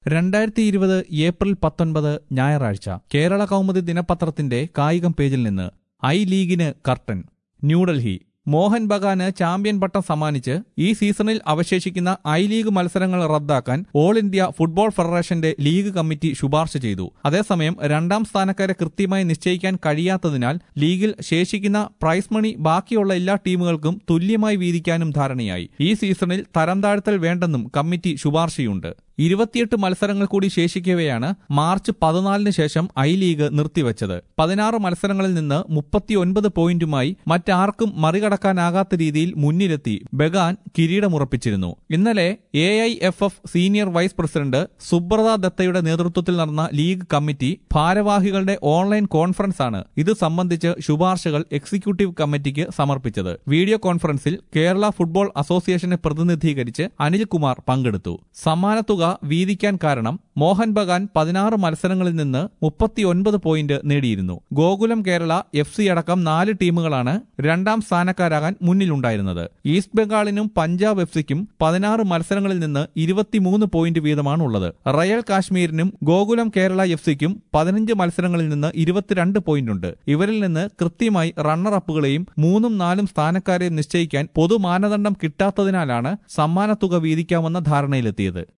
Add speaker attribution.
Speaker 1: രണ്ടായിരത്തി ഇരുപത് ഏപ്രിൽ പത്തൊൻപത് ഞായറാഴ്ച കേരള കൗമുദി ദിനപത്രത്തിന്റെ കായികം പേജിൽ നിന്ന് ഐ ലീഗിന് കർട്ടൻ ന്യൂഡൽഹി മോഹൻ ബഗാന് ചാമ്പ്യൻ പട്ടം സമ്മാനിച്ച് ഈ സീസണിൽ അവശേഷിക്കുന്ന ഐ ലീഗ് മത്സരങ്ങൾ റദ്ദാക്കാൻ ഓൾ ഇന്ത്യ ഫുട്ബോൾ ഫെഡറേഷന്റെ ലീഗ് കമ്മിറ്റി ശുപാർശ ചെയ്തു അതേസമയം രണ്ടാം സ്ഥാനക്കാരെ കൃത്യമായി നിശ്ചയിക്കാൻ കഴിയാത്തതിനാൽ ലീഗിൽ ശേഷിക്കുന്ന പ്രൈസ് മണി ബാക്കിയുള്ള എല്ലാ ടീമുകൾക്കും തുല്യമായി വീതിക്കാനും ധാരണയായി ഈ സീസണിൽ തരം താഴ്ത്തൽ വേണ്ടെന്നും കമ്മിറ്റി ശുപാർശയുണ്ട് ഇരുപത്തിയെട്ട് മത്സരങ്ങൾ കൂടി ശേഷിക്കവെയാണ് മാർച്ച് പതിനാലിന് ശേഷം ഐ ലീഗ് നിർത്തിവച്ചത് പതിനാറ് മത്സരങ്ങളിൽ നിന്ന് മുപ്പത്തിയൊൻപത് പോയിന്റുമായി മറ്റാർക്കും മറികടക്കാനാകാത്ത രീതിയിൽ മുന്നിലെത്തി ബഗാൻ കിരീടമുറപ്പിച്ചിരുന്നു ഇന്നലെ A I F F senior vice president Subrata ദത്തയുടെ നേതൃത്വത്തിൽ നടന്ന ലീഗ് കമ്മിറ്റി ഭാരവാഹികളുടെ ഓൺലൈൻ കോൺഫറൻസ് ആണ് ഇത് സംബന്ധിച്ച് ശുപാർശകൾ എക്സിക്യൂട്ടീവ് കമ്മിറ്റിക്ക് സമർപ്പിച്ചത് വീഡിയോ കോൺഫറൻസിൽ കേരള ഫുട്ബോൾ അസോസിയേഷനെ പ്രതിനിധീകരിച്ച് അനിൽകുമാർ പങ്കെടുത്തു സമ്മാനത്തുക വീതിക്കാൻ കാരണം മോഹൻ ബഗാൻ പതിനാറ് മത്സരങ്ങളിൽ നിന്ന് മുപ്പത്തിയൊൻപത് പോയിന്റ് നേടിയിരുന്നു ഗോകുലം കേരള എഫ് സി അടക്കം നാല് ടീമുകളാണ് രണ്ടാം സ്ഥാനക്കാരാകാൻ മുന്നിലുണ്ടായിരുന്നത് ഈസ്റ്റ് ബംഗാളിനും പഞ്ചാബ് എഫ് സിക്കും പതിനാറ് മത്സരങ്ങളിൽ നിന്ന് ഇരുപത്തിമൂന്ന് പോയിന്റ് വീതമാണ് ഉള്ളത് റയൽ കാശ്മീരിനും ഗോകുലം കേരള എഫ് സിക്കും പതിനഞ്ച് മത്സരങ്ങളിൽ നിന്ന് ഇരുപത്തിരണ്ട് പോയിന്റുണ്ട് ഇവരിൽ നിന്ന് കൃത്യമായി റണ്ണറപ്പുകളെയും മൂന്നും നാലും സ്ഥാനക്കാരെയും നിശ്ചയിക്കാൻ പൊതുമാനദണ്ഡം കിട്ടാത്തതിനാലാണ് സമ്മാനത്തുക വീതിക്കാമെന്ന ധാരണയിലെത്തിയത്